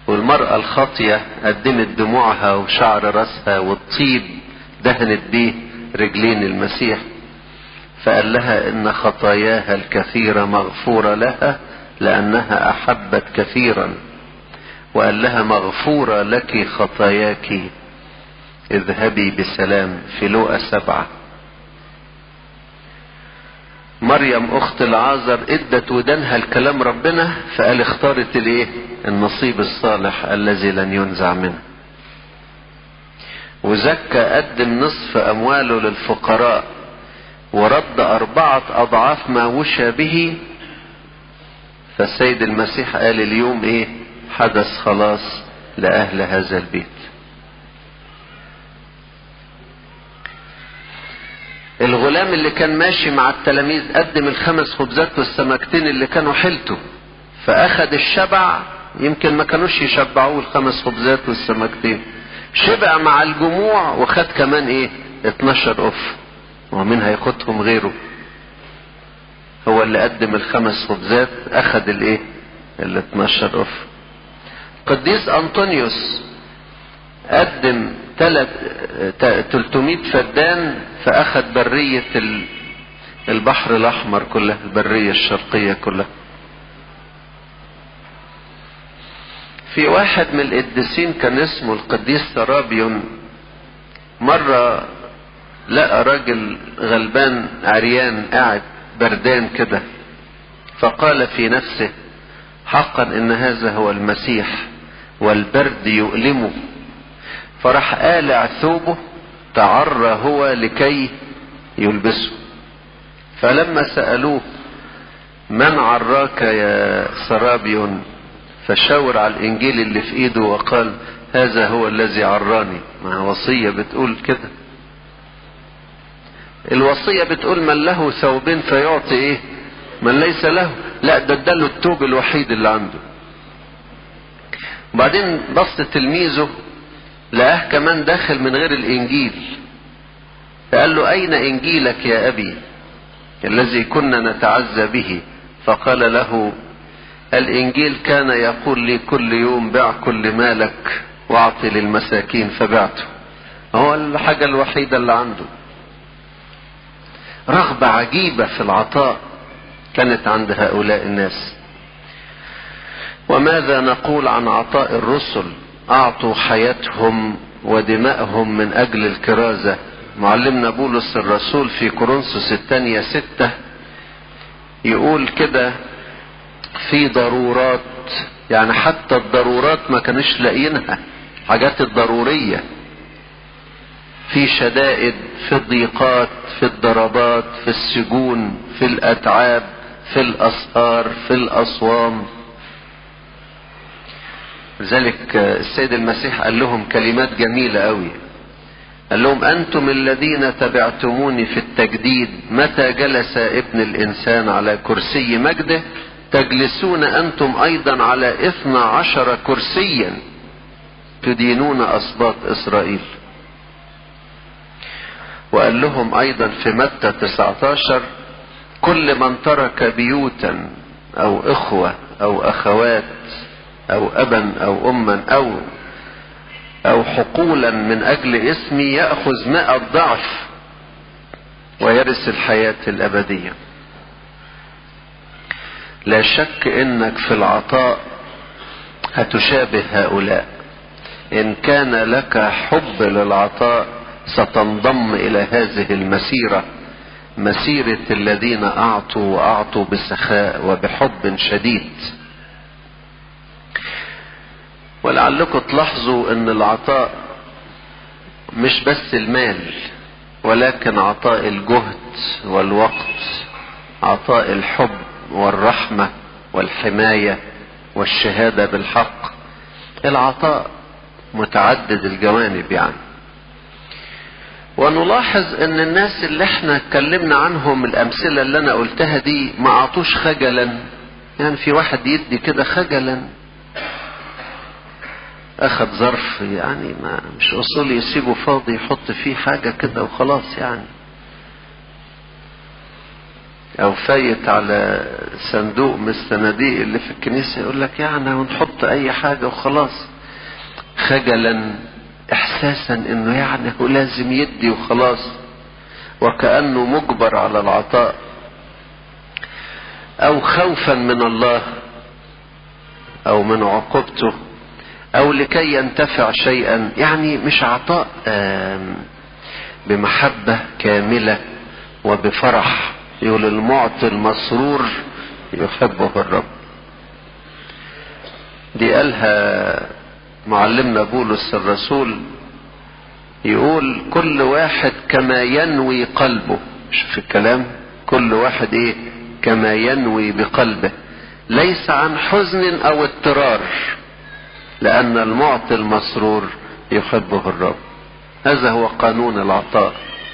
والمرأة الخاطية قدمت دموعها وشعر راسها والطيب دهنت بيه رجلين المسيح فقال لها ان خطاياها الكثيرة مغفورة لها لانها احبت كثيرا وقال لها مغفورة لك خطاياك اذهبي بسلام في لوقا سبعة مريم اخت العازر ادت ودانها الكلام ربنا فقال اختارت الايه النصيب الصالح الذي لن ينزع منه وزكى قدم نصف امواله للفقراء ورد اربعة اضعاف ما وشى به فالسيد المسيح قال اليوم ايه حدث خلاص لاهل هذا البيت الغلام اللي كان ماشي مع التلاميذ قدم الخمس خبزات والسمكتين اللي كانوا حيلته فاخد الشبع يمكن ما كانوش يشبعوه الخمس خبزات والسمكتين شبع مع الجموع وخد كمان ايه 12 اف ومين هياخدهم غيره هو اللي قدم الخمس خبزات اخد الايه ال 12 اف قديس انطونيوس قدم تلت 300 فدان فاخد برية البحر الاحمر كلها البرية الشرقية كلها في واحد من القديسين كان اسمه القديس سرابيون مرة لقى راجل غلبان عريان قاعد بردان كده فقال في نفسه حقا ان هذا هو المسيح والبرد يؤلمه فراح قالع ثوبه تعرى هو لكي يلبسه فلما سألوه من عراك يا سرابيون فشاور على الانجيل اللي في ايده وقال هذا هو الذي عراني ما وصية بتقول كده الوصية بتقول من له ثوبين فيعطي ايه من ليس له لا ده اداله الثوب الوحيد اللي عنده وبعدين بص تلميذه لقاه كمان داخل من غير الانجيل فقال له اين انجيلك يا ابي الذي كنا نتعزى به فقال له الانجيل كان يقول لي كل يوم بع كل مالك واعطي للمساكين فبعته هو الحاجة الوحيدة اللي عنده رغبة عجيبة في العطاء كانت عند هؤلاء الناس وماذا نقول عن عطاء الرسل اعطوا حياتهم ودماءهم من اجل الكرازة معلمنا بولس الرسول في كورنثوس الثانية ستة يقول كده في ضرورات يعني حتى الضرورات ما كانش لاقيينها حاجات الضرورية في شدائد في الضيقات في الضربات في السجون في الاتعاب في الاسهار في الاصوام لذلك السيد المسيح قال لهم كلمات جميلة قوي قال لهم انتم الذين تبعتموني في التجديد متى جلس ابن الانسان على كرسي مجده تجلسون انتم ايضا على اثنى عشر كرسيا تدينون اسباط اسرائيل وقال لهم ايضا في متى 19 كل من ترك بيوتا او اخوة او اخوات او ابا او اما او او حقولا من اجل اسمي يأخذ مئة ضعف ويرث الحياة الابدية لا شك انك في العطاء هتشابه هؤلاء ان كان لك حب للعطاء ستنضم الى هذه المسيرة مسيرة الذين اعطوا واعطوا بسخاء وبحب شديد ولعلكم تلاحظوا ان العطاء مش بس المال ولكن عطاء الجهد والوقت عطاء الحب والرحمة والحماية والشهادة بالحق العطاء متعدد الجوانب يعني ونلاحظ ان الناس اللي احنا اتكلمنا عنهم الامثلة اللي انا قلتها دي ما اعطوش خجلا يعني في واحد يدي كده خجلا اخد ظرف يعني ما مش اصول يسيبه فاضي يحط فيه حاجة كده وخلاص يعني او فايت على صندوق من الصناديق اللي في الكنيسة يقول لك يعني ونحط اي حاجة وخلاص خجلا احساسا انه يعني هو لازم يدي وخلاص وكأنه مجبر على العطاء او خوفا من الله او من عقوبته او لكي ينتفع شيئا يعني مش عطاء بمحبة كاملة وبفرح يقول المعطي المسرور يحبه الرب دي قالها معلمنا بولس الرسول يقول كل واحد كما ينوي قلبه شوف الكلام كل واحد ايه كما ينوي بقلبه ليس عن حزن او اضطرار لان المعطي المسرور يحبه الرب هذا هو قانون العطاء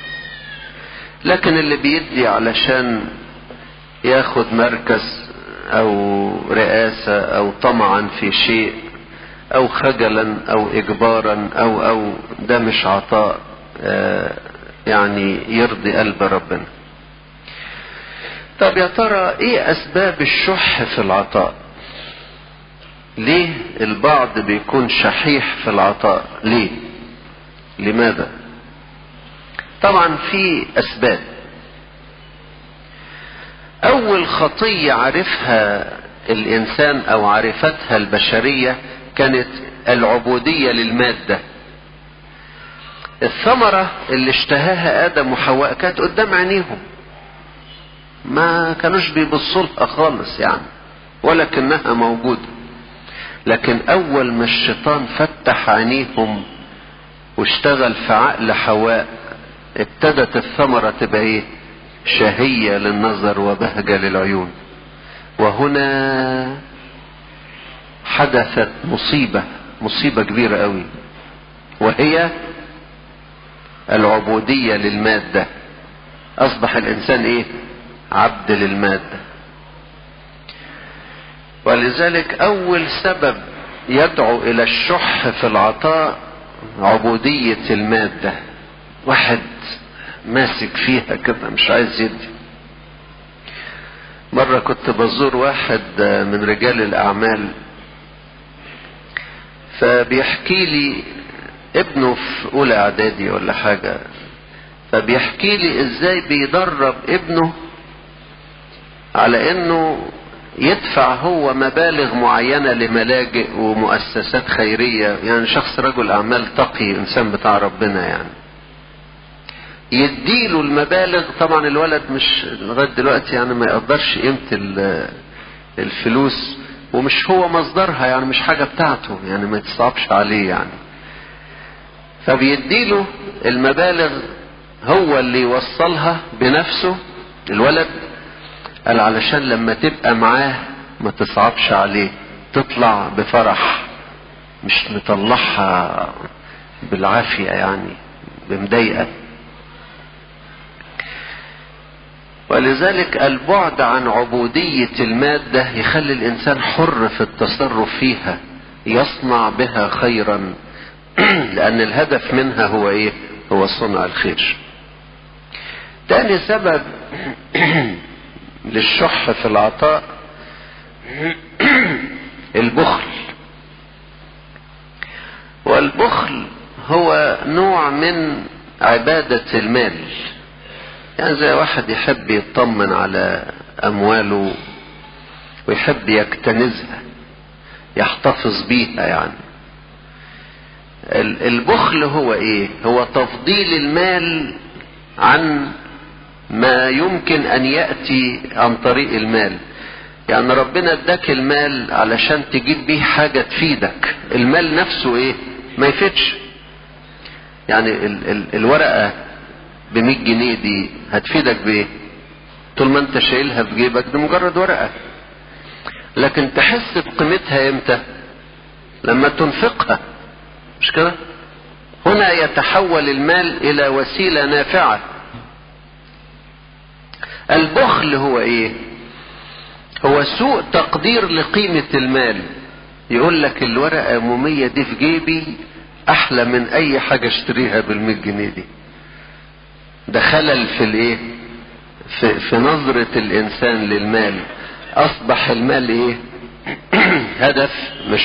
لكن اللي بيدي علشان ياخد مركز او رئاسة او طمعا في شيء او خجلا او اجبارا او او ده مش عطاء يعني يرضي قلب ربنا طب يا ترى ايه اسباب الشح في العطاء ليه البعض بيكون شحيح في العطاء ليه لماذا طبعا في اسباب اول خطية عرفها الانسان او عرفتها البشرية كانت العبودية للمادة الثمرة اللي اشتهاها ادم وحواء كانت قدام عينيهم ما كانوش بيبصوا لها خالص يعني ولكنها موجودة لكن اول ما الشيطان فتح عينيهم واشتغل في عقل حواء ابتدت الثمرة تبقى ايه شهية للنظر وبهجة للعيون وهنا حدثت مصيبة مصيبة كبيرة قوي وهي العبودية للمادة اصبح الانسان ايه عبد للمادة ولذلك اول سبب يدعو الى الشح في العطاء عبودية المادة واحد ماسك فيها كده مش عايز يدي مرة كنت بزور واحد من رجال الأعمال فبيحكي لي ابنه في أولى إعدادي ولا حاجة فبيحكي لي إزاي بيدرب ابنه على إنه يدفع هو مبالغ معينة لملاجئ ومؤسسات خيرية يعني شخص رجل أعمال تقي إنسان بتاع ربنا يعني يديله المبالغ طبعا الولد مش لغايه دلوقتي يعني ما يقدرش قيمه الفلوس ومش هو مصدرها يعني مش حاجه بتاعته يعني ما تصعبش عليه يعني فبيديله المبالغ هو اللي يوصلها بنفسه الولد قال علشان لما تبقى معاه ما تصعبش عليه تطلع بفرح مش مطلعها بالعافيه يعني بمضايقه ولذلك البعد عن عبودية المادة يخلي الإنسان حر في التصرف فيها يصنع بها خيرا لأن الهدف منها هو إيه؟ هو صنع الخير. تاني سبب للشح في العطاء البخل. والبخل هو نوع من عبادة المال. يعني زي واحد يحب يطمن على امواله ويحب يكتنزها يحتفظ بيها يعني البخل هو ايه هو تفضيل المال عن ما يمكن ان ياتي عن طريق المال يعني ربنا اداك المال علشان تجيب بيه حاجه تفيدك المال نفسه ايه ما يفيدش يعني ال ال الورقه ب 100 جنيه دي هتفيدك بايه؟ طول ما انت شايلها في جيبك دي مجرد ورقه. لكن تحس بقيمتها امتى؟ لما تنفقها. مش كده؟ هنا يتحول المال الى وسيله نافعه. البخل هو ايه؟ هو سوء تقدير لقيمه المال. يقول لك الورقه ام دي في جيبي احلى من اي حاجه اشتريها بال 100 جنيه دي. ده خلل في الايه في, في نظرة الانسان للمال اصبح المال ايه هدف مش